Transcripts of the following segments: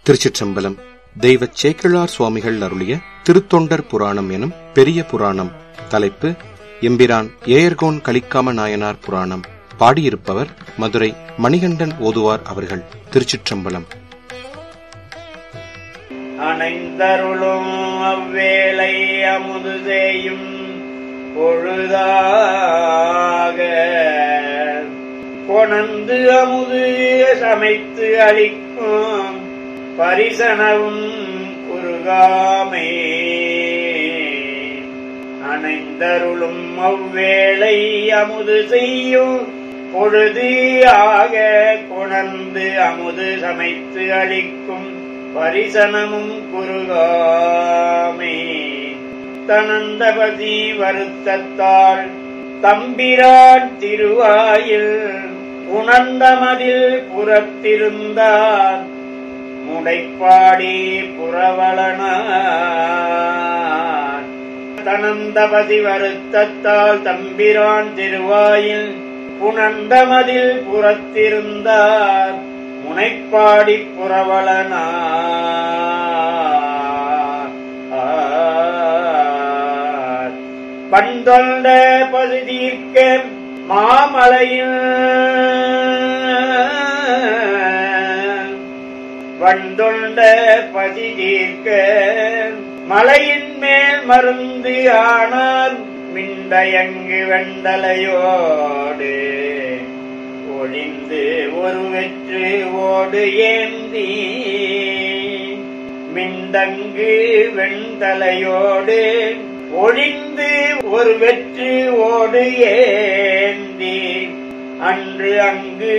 திருச்சிற்றம்பலம் தெய்வ சேக்கிழார் சுவாமிகள் அருளிய திருத்தொண்டர் புராணம் எனும் பெரிய புராணம் தலைப்பு எம்பிரான் ஏயர்கோன் கலிக்காம நாயனார் புராணம் பாடியிருப்பவர் மதுரை மணிகண்டன் ஓதுவார் அவர்கள் திருச்சிற்றம்பலம் அணைந்தருளும் அவ்வேளை அமுது செய்யும் பொழுதாக கொணந்து அமுது சமைத்து அளிக்கும் பரிசனவும் குறுகாமே அணைந்தருளும் அவ்வேளை அமுது செய்யும் பொழுது ஆக கொணர்ந்து அமுது சமைத்து அளிக்கும் பரிசனமும் குருகாமே தனந்தபதி வருத்தத்தால் தம்பிரான் திருவாயில் உணர்ந்தமதில் புறத்திருந்தார் முடைப்பாடி புறவளனார் தனந்தபதி வருத்தத்தால் தம்பிரான் திருவாயில் புணர்ந்தமதில் புறத்திருந்தார் முனைப்பாடி புறவளனார் பண்தொண்ட பகுதிக்க மாமலையில் வண்டொண்ட பதிதீர்க்க மலையின் மேல் மருந்து ஆனார் மிண்டயங்கு வெண்டலையோடு ஒளிந்து ஒரு வெற்று ஓடு ஏந்தி மிண்டங்கு வெண்தலையோடு ஒளிந்து ஒரு வெற்று ஓடு ஏந்தி அன்று அங்கு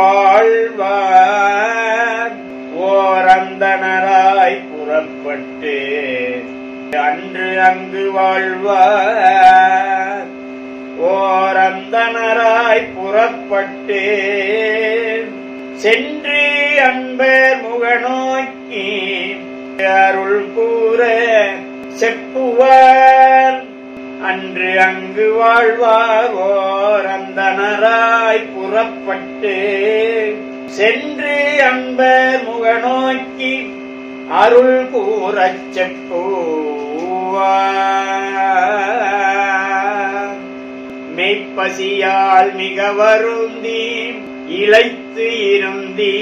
வாழ்வார் ஓரந்தனராய் புறப்பட்டு அன்று அங்கு வாழ்வார் ஓரந்தனராய் புறப்பட்டு சென்று அன்பர் முகநோக்கி அருள் கூற செப்புவார் அன்று அங்கு வாழ்வார் ஓரந்தனராய் புறப்பட்டு சென்று அன்பர் முகநோக்கி அருள் கூறச் செப்புவார் மெய்ப்பசியால் மிக வருந்தி இழைத்து இருந்தி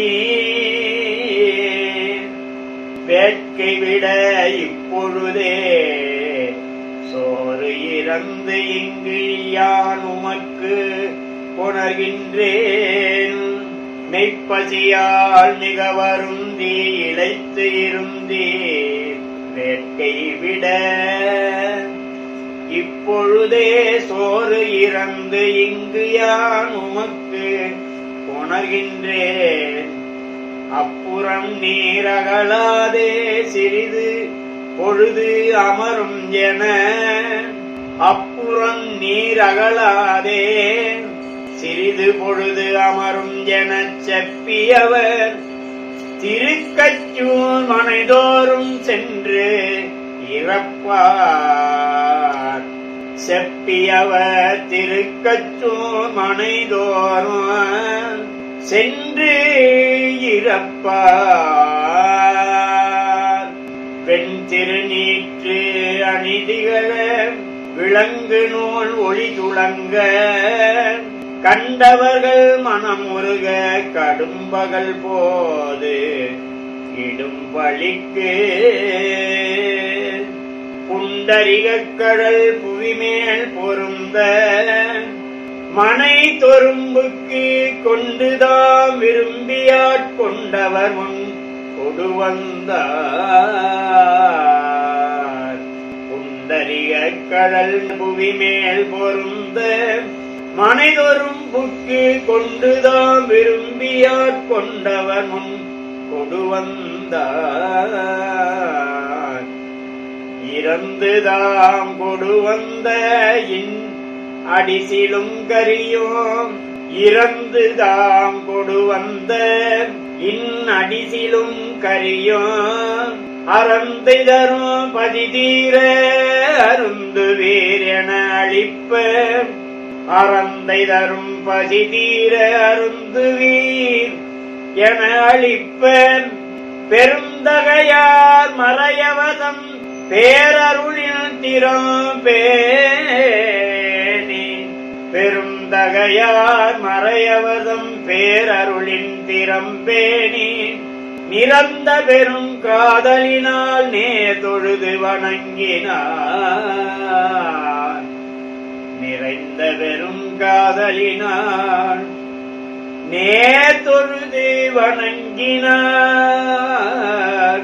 வேட்கை விட இப்பொழுதே சோறு இறந்து இங்கு யான் உமக்கு உணர்கின்றேன் மெய்ப்பசியால் மிக வருந்தி இழைத்து இருந்தி வேட்கை விட இப்பொழுதே சோறு இறந்து இங்கு யான் உமக்கு உணர்கின்றேன் அப்புறம் நீரகலாதே சிறிது பொழுது அமரும் என அப்புறம் நீரகலாதே சிறிது பொழுது அமரும் எனச் செப்பியவர் திருக்கச்சூர் மனைதோறும் சென்று இறப்பார் செப்பியவர் திருக்கச்சூர் மனைதோறும் சென்று இறப்பார் பெண் திருநீற்று அநீதிகள விலங்கு நூல் ஒளி துளங்க கண்டவர்கள் மனம் உருக கடும்பகல் போது இடும் வழிக்கு புண்டரிகக் கடல் புவிமேல் பொருந்த மனை தொரும்புக்கு கொண்டுதாம் விரும்பியாட் கொண்டவர் முன் கொடு வந்தார் புண்டரிகக் கடல் புவிமேல் பொருந்த மனைதொரும் புக்கு கொண்டுதாம் விரும்பியாற் கொண்டவர் முன் கொடு வந்தார் இறந்துதாம் கொடு வந்த இன் அடிசிலும் கரியோம் இறந்துதாம் கொடு வந்த இன் அடிசிலும் கரியோம் அறந்தை தரும் பதிதீர அருந்து வீரென அழிப்ப அறந்தை தரும் பதிதீர அருந்து வீர் என அளிப்ப பெருந்தகையார் மறையவதம் பேரருளில் திறம் பேணி பெருந்தகையார் மறையவதம் பேரருளின் திறம் பேணி நிறந்த பெரும் காதலினால் நே தொழுது வணங்கினார் நிறைந்த பெரும் காதலினால் நே தொழுது வணங்கினார்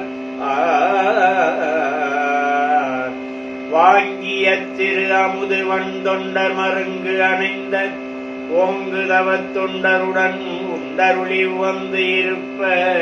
ஆர். வாங்கிய திரு அமுது வந்தொண்டர் மருங்கு அணைந்த ஓங்கு தவத் தொண்டருடன் உண்டருளி வந்து இருப்ப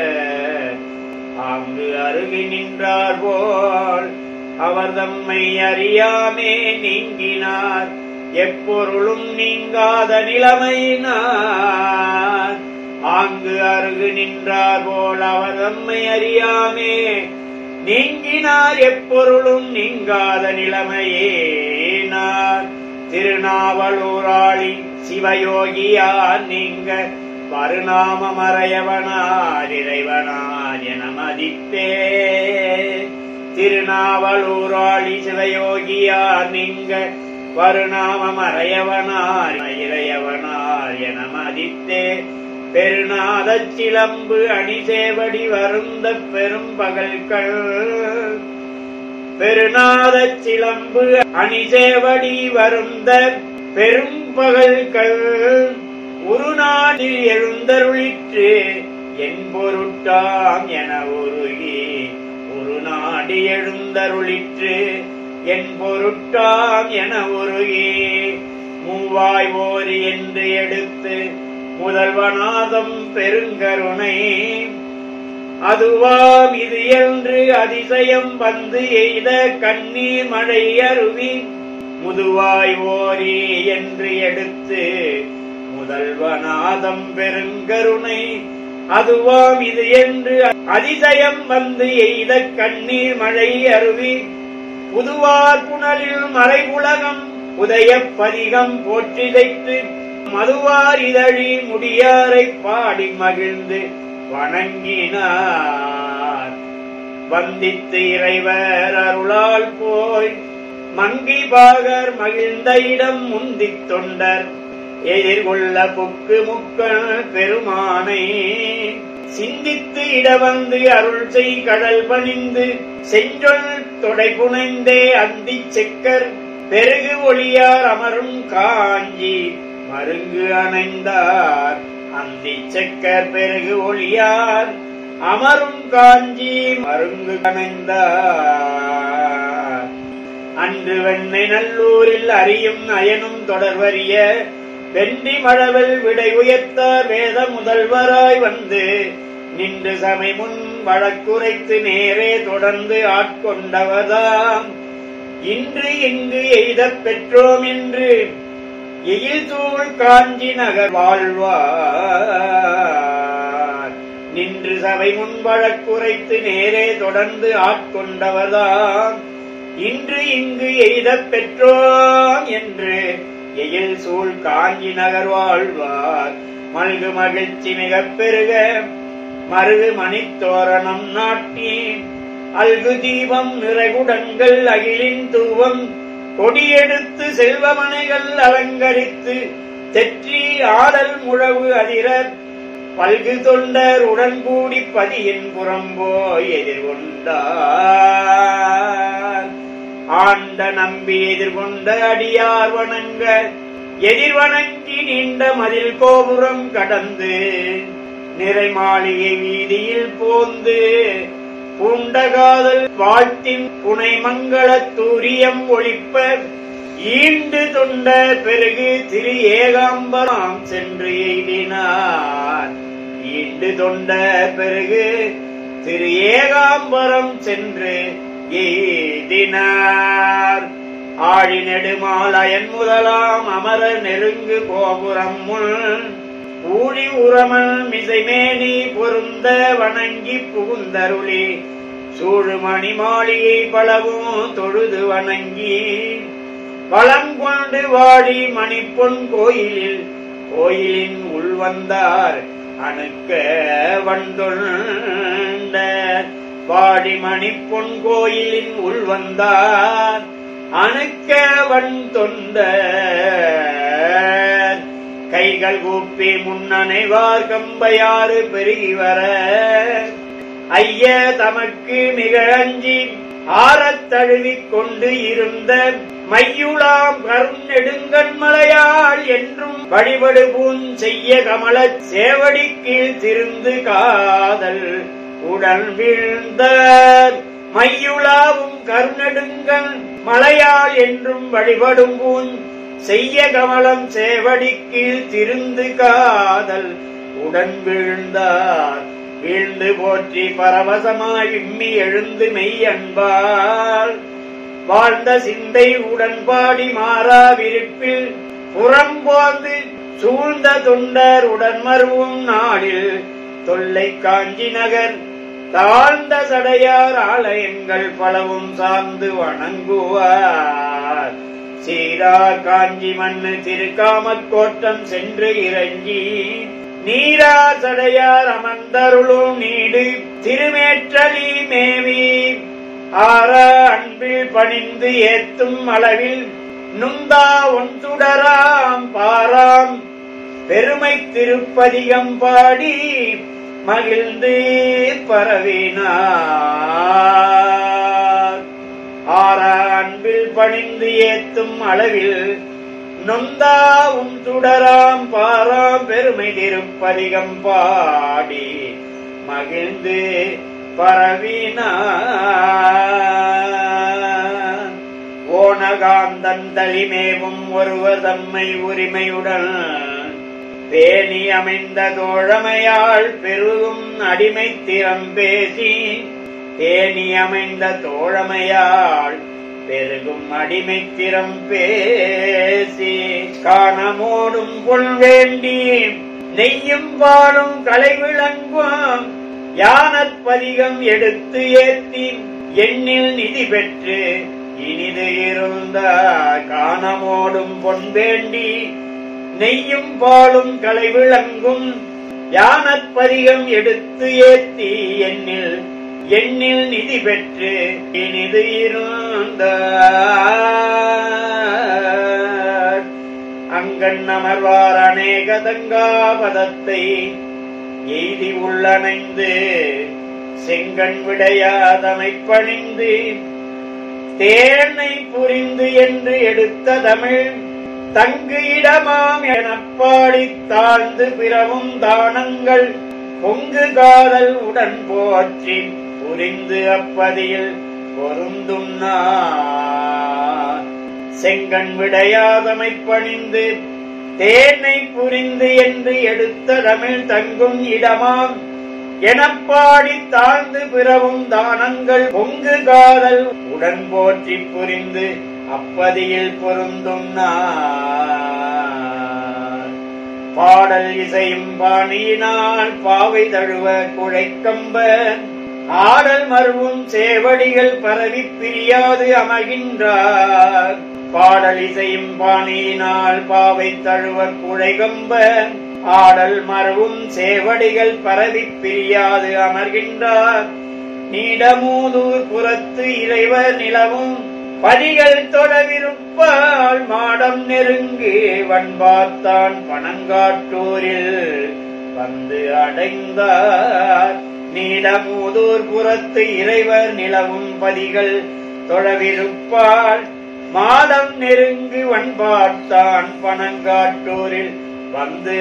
ஆங்கு அருகி நின்றார் போல் அவர் தம்மை அறியாமே நீங்கினார் எப்பொருளும் நீங்காத நிலைமையினார் ஆங்கு அருகு நின்றார் போல் அவர் தம்மை அறியாமே நீங்கினார் எப்பொருளும் நீங்காத நிலைமையேனார் திருநாவலூராளி சிவயோகியார் நீங்க பருநாம மறையவனார் இறைவனார் என மதித்தே திருநாவலூராளி சிவயோகியார் நீங்க வருநாம மறையவனார் இறையவனார் என மதித்தே பெருநாதச் சிலம்பு அணிசேவடி வருந்த பெரும் பகல்கள் பெருநாதச் சிலம்பு அணிசேவடி வருந்த பெரும் பகல்கள் உருநாடில் எழுந்தருளிற்று என் பொருட்டாம் என உருகி ஒரு நாடி எழுந்தருளிற்று என் பொருட்டாம் என உருகி மூவாய் ஓரி என்று எடுத்து முதல்வநாதம் பெருங்கருணை அதுவாம் இது என்று அதிசயம் வந்து எய்த கண்ணீர் மழை அருவி முதுவாய் ஓரி என்று எடுத்து முதல்வநாதம் பெருங்கருணை அதுவாம் இது என்று அதிசயம் வந்து எய்த கண்ணீர் மழை அருவி புதுவார் புனலில் மறைவுலகம் உதயப் பதிகம் போற்றிதைத்து மதுவார் இதழி முடியாரை பாடி மகிழ்ந்து வணங்கினார் வந்தித்து இறைவர் அருளால் போய் மங்கி பாகர் மகிழ்ந்த இடம் முந்தித் தொண்டர் எதிர்கொள்ள புக்கு முக்கள் பெருமானை சிந்தித்து இடவந்து அருள் செய் கடல் பணிந்து செஞ்சொல் தொடை புனைந்தே அந்தி செக்கர் பெருகு ஒளியார் அமரும் காஞ்சி மருங்கு அணைந்தார் அந்தி செக்கர் பெருகு ஒளியார் அமரும் காஞ்சி மருங்கு அணைந்தார் அன்று வெண்ணை நல்லூரில் அறியும் அயனும் தொடர்வறிய வெண்டி மழவல் விடை உயர்த்தார் வேத முதல்வராய் வந்து நின்று சமை முன் வழக்குரைத்து நேரே தொடர்ந்து ஆட்கொண்டவதாம் இன்று இங்கு எய்தப் பெற்றோம் என்று எயில் தூள் காஞ்சி நகர் வாழ்வார் நின்று சபை முன் வழக்குரைத்து நேரே தொடர்ந்து ஆட்கொண்டவதாம் இன்று இங்கு எய்தப் பெற்றோம் என்று எயில் சூழ் காஞ்சி நகர் வாழ்வார் மல்கு மகிழ்ச்சி மிகப் பெருக மருகு மணித்தோரணம் நாட்டி அல்கு தீபம் நிறைகுடங்கள் அகிலின் தூவம் கொடியெடுத்து செல்வமனைகள் அலங்கரித்து தெற்றி ஆடல் முழவு அதிர பல்கு தொண்டர் உடன் கூடி பதியின் புறம்போய் எதிர்கொண்டார் ஆண்ட நம்பி எதிர்கொண்ட அடியார் வணங்க எதிர்வணங்கி நீண்ட மதில் கோபுரம் கடந்து நிறை மாளிகை வீதியில் போந்து பூண்டகாதல் வாழ்த்தின் புனை மங்கள தூரியம் ஒழிப்ப ஈண்டு தொண்ட பெருகு திரு ஏகாம்பரம் சென்று எய்தினார் ஈண்டு தொண்ட பெருகு திரு ஏகாம்பரம் சென்று எய்தினார் ஆழி நெடுமாலயன் முதலாம் அமர நெருங்கு கோபுரம் முள் ஊழி உரமல் மிசைமேனி பொருந்த வணங்கி புகுந்தருளி சூழுமணி மாளிகை பலவும் தொழுது வணங்கி வளங்கொண்டு வாடி மணிப்பொன் கோயிலில் கோயிலின் உள்வந்தார் அணுக்க வந்தொண்ட கொண்ட பாடிமணி பொன் கோயிலின் உள் வந்தார் அணுக்கவன் தொண்ட கைகள் கூப்பி முன்னனைவார் கம்பையாறு பெருகி வர ஐய தமக்கு மிக அஞ்சி ஆறத் தழுவிக் கொண்டு இருந்த மையுளாம் கருணெடுங்கண்மலையாள் என்றும் வழிபடுபூன் செய்ய கமல சேவடி கீழ் திருந்து காதல் உடன் வீழ்ந்த மையுளாவும் கருணெடுங்கன் மலையாள் என்றும் வழிபடும் பூன் செய்ய கமலம் சேவடி கீழ் திருந்து காதல் உடன் வீழ்ந்தார் வீழ்ந்து போற்றி பரவசமாய் விம்மி எழுந்து மெய் அன்பால் வாழ்ந்த சிந்தை உடன்பாடி மாறா விருப்பில் புறம்போந்து சூழ்ந்த தொண்டர் உடன் மருவும் நாளில் தொல்லை காஞ்சி நகர் தாழ்ந்த சடையார் ஆலயங்கள் பலவும் சார்ந்து வணங்குவார் சீரார் காஞ்சி மண்ணு திருக்காமற் கோட்டம் சென்று இறங்கி நீரா சடையார் அமர்ந்தருளும் நீடு திருமேற்றலி மேவி ஆற அன்பில் பணிந்து ஏத்தும் அளவில் நுந்தா ஒன்றுடராம் பாராம் பெருமை திருப்பதிகம் பாடி மகிழ்ந்து பரவினார் ஆற அன்பில் பணிந்து ஏத்தும் அளவில் நொந்தாவும் துடராம் பாராம் பெருமை திருப்பதிகம் பாடி மகிழ்ந்து பரவினார் ஓனகாந்தன் தலிமேவும் ஒருவர் தம்மை உரிமையுடன் பேணி அமைந்த தோழமையாள் பெருகும் அடிமை திறம் பேசி தேனி அமைந்த தோழமையாள் பெருகும் அடிமை திறம் பேசி காணமோடும் பொல் வேண்டி நெய்யும் பாடும் கலை விளங்கும் யானற்பதிகம் எடுத்து ஏத்தி எண்ணில் நிதி பெற்று இனிது இருந்த காணமோடும் பொன் வேண்டி நெய்யும் பாலும் கலை விளங்கும் யானற்பதிகம் எடுத்து ஏத்தி எண்ணில் எண்ணில் நிதி பெற்று இனிது இருந்த அங்கண் அமர்வார் அநேக தங்காபதத்தை எய்தி உள்ளணைந்து செங்கண் விடையாதமை பணிந்து தேனை புரிந்து என்று எடுத்த தமிழ் தங்கு இடமாம் எனப்பாடி தாழ்ந்து பிறவும் தானங்கள் பொங்கு காதல் உடன் போற்றி புரிந்து அப்பதியில் பொருந்தும் செங்கண் விடையாதமை பணிந்து தேனை புரிந்து என்று எடுத்த தமிழ் தங்கும் இடமாம் எனப்பாடி தாழ்ந்து பிறவும் தானங்கள் பொங்கு காதல் உடன் போற்றி புரிந்து அப்பதியில் பொருந்தும் பாடல் இசையும் பாணியினால் பாவை தழுவ குழைக்கம்ப ஆடல் மருவும் சேவடிகள் பரவி பிரியாது அமர்கின்றார் பாடல் இசையும் பாணியினால் பாவை தழுவ குழைகம்ப ஆடல் மரவும் சேவடிகள் பரவி பிரியாது அமர்கின்றார் நீடமூதூர் புறத்து இறைவர் நிலவும் பதிகள் தொடவிருப்பால் மாடம் நெருங்கு வன்பார்த்தான் பணங்காட்டூரில் வந்து அடைந்தார் நீடமூதூர் புறத்து இறைவர் நிலவும் பதிகள் தொழவிருப்பால் மாடம் நெருங்கு வன்பார்த்தான் பணங்காட்டூரில் வந்து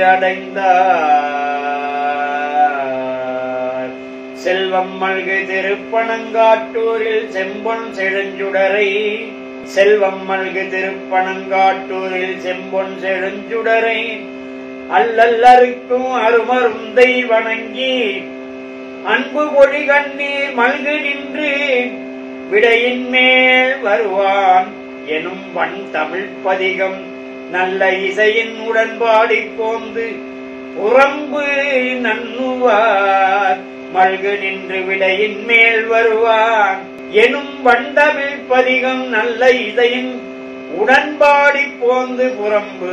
அடைந்தார் செல்வம் மல்கு திருப்பணங்காட்டூரில் செம்பொன் செழுஞ்சுடரை செல்வம் மல்கு திருப்பணங்காட்டூரில் செம்பொன் செழுஞ்சுடரை அல்லல்லருக்கும் அருமருந்தை வணங்கி அன்பு பொழி கண்ணீர் மல்கு நின்று விடையின் மேல் வருவான் எனும் வன் தமிழ் பதிகம் நல்ல இசையின் உடன்பாடி போந்து புறம்பு நன்னுவார் மல்கு நின்று விடையின் மேல் வருவான் எனும் வண்டமிழ் பதிகம் நல்ல இசையின் உடன்பாடி போந்து புறம்பு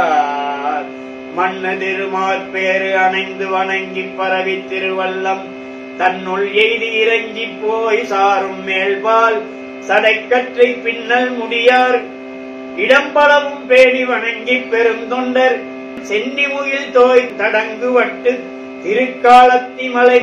அனன்னுவார் மண்ணு திருமாற்பேறு அணைந்து வணங்கி பரவி திருவல்லம் தன்னுள் எய்தி இறங்கி போய் சாரும் மேல்பால் சடைக்கற்றை பின்னல் முடியார் இடம்பளவும் பேணி வணங்கி பெருந்தொண்டர் சென்னி முகில் தோய் தடங்கு வட்டு திருக்காலத்தி மலை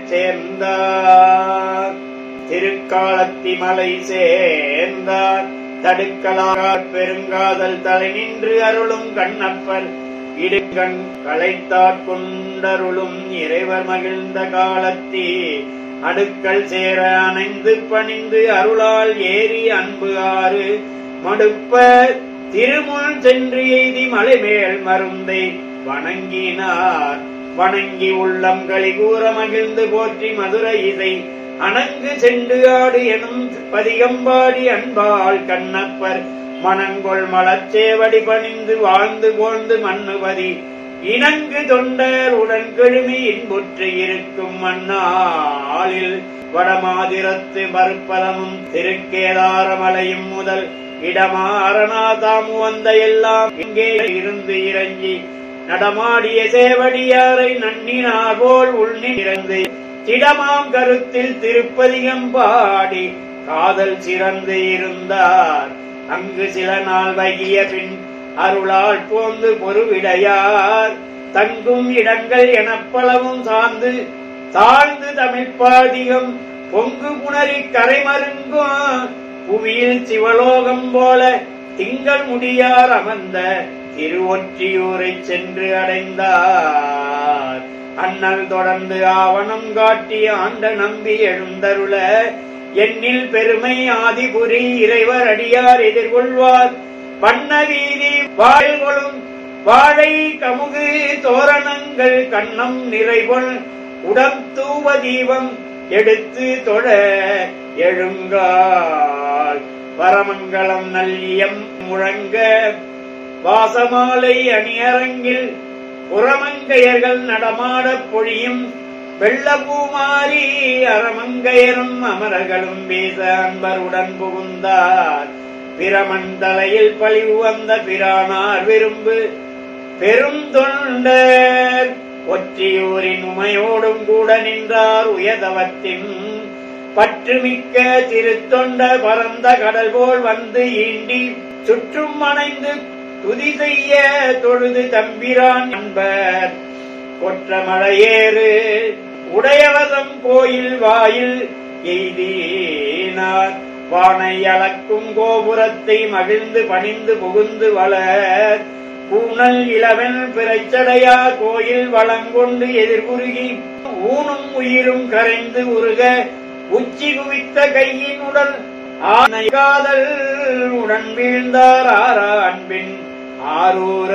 சேர்ந்தார் திருக்காலத்தி மலை சேர்ந்தார் தடுக்கலார் பெருங்காதல் தலை நின்று அருளும் கண்ணப்பர் இடுகண் களைத்தாற் கொண்டருளும் இறைவர் மகிழ்ந்த காலத்தே அடுக்கள் சேர அணைந்து பணிந்து அருளால் ஏறி அன்பு ஆறு மடுப்ப திருமுள் சென்று எய்தி மலைமேல் மருந்தை வணங்கினார் வணங்கி உள்ளம் களி கூற மகிழ்ந்து போற்றி மதுரை இசை அணங்கு சென்று ஆடு எனும் பதிகம்பாடி அன்பாள் கண்ணப்பர் மணங்கொள் மலச்சேவடி பணிந்து வாழ்ந்து போழ்ந்து மண்ணுபதி இணங்கு தொண்டர் உடன் கெழுமி இன்புற்று இருக்கும் மண்ணாளில் வடமாதிரத்து மறுப்பதமும் திருக்கேதாரமலையும் முதல் இடமாறனாதாம் வந்த எல்லாம் இங்கே இருந்து இறங்கி நடமாடிய சேவடியாரை நன்னினார் போல் உள்நிறந்து திடமாம் கருத்தில் திருப்பதிகம் பாடி காதல் சிறந்து இருந்தார் அங்கு சில நாள் வைகிய பின் அருளால் போந்து பொறுவிடையார் தங்கும் இடங்கள் எனப்பளவும் சார்ந்து தாழ்ந்து தமிழ்ப்பாதிகம் பொங்கு புணரி கரைமருங்கும் புவியில் சிவலோகம் போல திங்கள் முடியார் அமர்ந்த திருவொற்றியூரை சென்று அடைந்தார் அண்ணல் தொடர்ந்து ஆவணம் காட்டி ஆண்ட நம்பி எழுந்தருள எண்ணில் பெருமை ஆதிபுரி இறைவர் அடியார் எதிர்கொள்வார் வண்ண வீதி வாழ்கொளும் வாழை கமுகு தோரணங்கள் கண்ணம் நிறைவொள் உடம் தூவ தீபம் எடுத்து தொழ எழுங்கால் பரமங்கலம் நல்லியம் முழங்க வாசமாலை அணியரங்கில் புறமங்கையர்கள் நடமாடப் பொழியும் வெள்ளபூமாரி அறமங்கையரும் அமரர்களும் வீச அன்பருடன் புகுந்தார் பிரமன் தலையில் பழிவு வந்த பிரானார் விரும்பு பெரும் தொண்டர் ஒற்றியூரின் உமையோடும் கூட நின்றார் உயதவத்தின் பற்றுமிக்க திருத்தொண்ட பரந்த கடல் போல் வந்து ஈண்டி சுற்றும் அணைந்து துதி செய்ய தொழுது தம்பிரான் என்பர் கொற்ற மழையேறு உடையவதம் கோயில் வாயில் எய்தீனார் வானை அளக்கும் கோபுரத்தை மகிழ்ந்து பணிந்து புகுந்து வளர் பூனல் இளவன் பிறைச்சடையா கோயில் வளங்கொண்டு எதிர்குருகி ஊனும் உயிரும் கரைந்து உருக உச்சி குவித்த கையின் உடல் ஆனை காதல் உடன் வீழ்ந்தார் ஆரா அன்பின் ஆரூர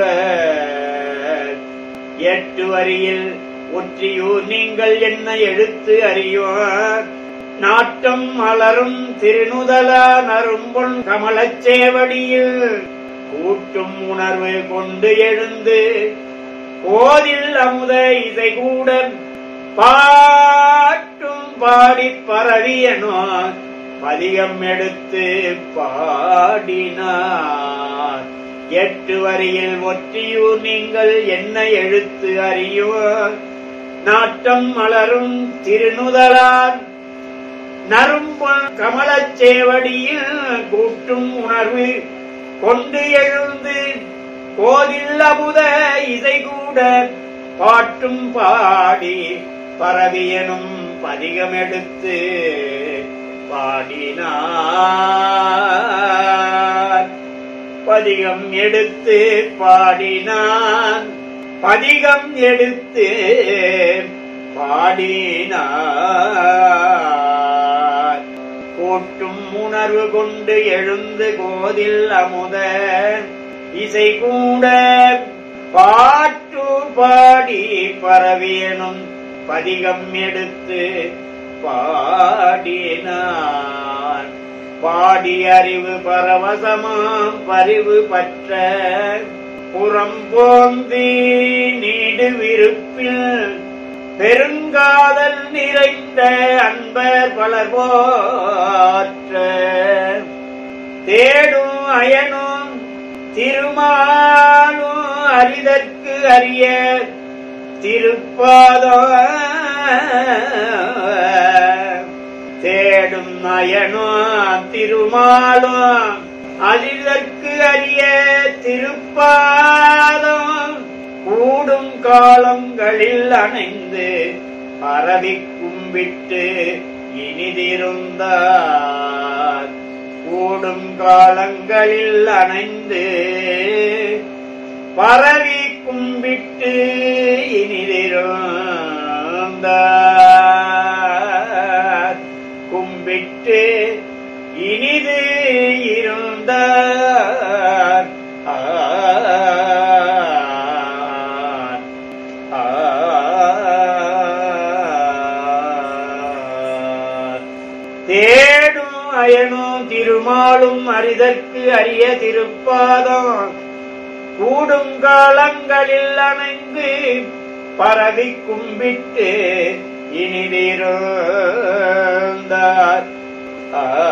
எட்டு வரியில் ஒற்றியூர் நீங்கள் என்ன எழுத்து அறியோர் நாட்டம் மலரும் திருநுதலா நரும்பொன் கமலச்சேவடியில் கூட்டும் உணர்வு கொண்டு எழுந்து கோதில் அமுத இசை கூட பாட்டும் பாடி பரவியனோ பதிகம் எடுத்து பாடினார் எட்டு வரியில் ஒற்றியூர் நீங்கள் என்ன எழுத்து அறியோ நாட்டம் மலரும் திருநுதலார் நரும்பொன் கமலச்சேவடியில் கூட்டும் உணர்வு கொண்டு எழுந்து கோதில் அமுத இசை கூட பாட்டும் பாடி பரவியனும் பதிகம் எடுத்து பாடினார் பதிகம் எடுத்து பாடினான் பதிகம் எடுத்து பாடினார் கூட்டும் உணர்வு கொண்டு எழுந்து கோதில் அமுத இசை கூட பாட்டு பாடி பரவியனும் பதிகம் எடுத்து பாடினார் பாடி அறிவு பரவசமாம் பரிவு பற்ற புறம் போந்தி நீடு விருப்பில் பெருங்காதல் நிறைந்த அன்பர் பலர் போற்ற தேடும் அயனும் திருமாலும் அரிதற்கு அரிய திருப்பாதம் தேடும் நயனோ திருமாலும் அதிதற்கு அரிய திருப்பாதம் கூடும் காலங்களில் அணைந்து பரவி கும்பிட்டு இனிதிருந்தார் கூடும் காலங்களில் அணைந்து பரவி கும்பிட்டு இனிதிருந்தார் கும்பிட்டு இனிது இருந்தார் ஆர். ஆர். தேடும் அயனும் திருமாலும் அரிதற்கு அரிய திருப்பாதம் கூடும் காலங்களில் அணைந்து பரவி கும்பிட்டு இனிதிருந்தார் ஆ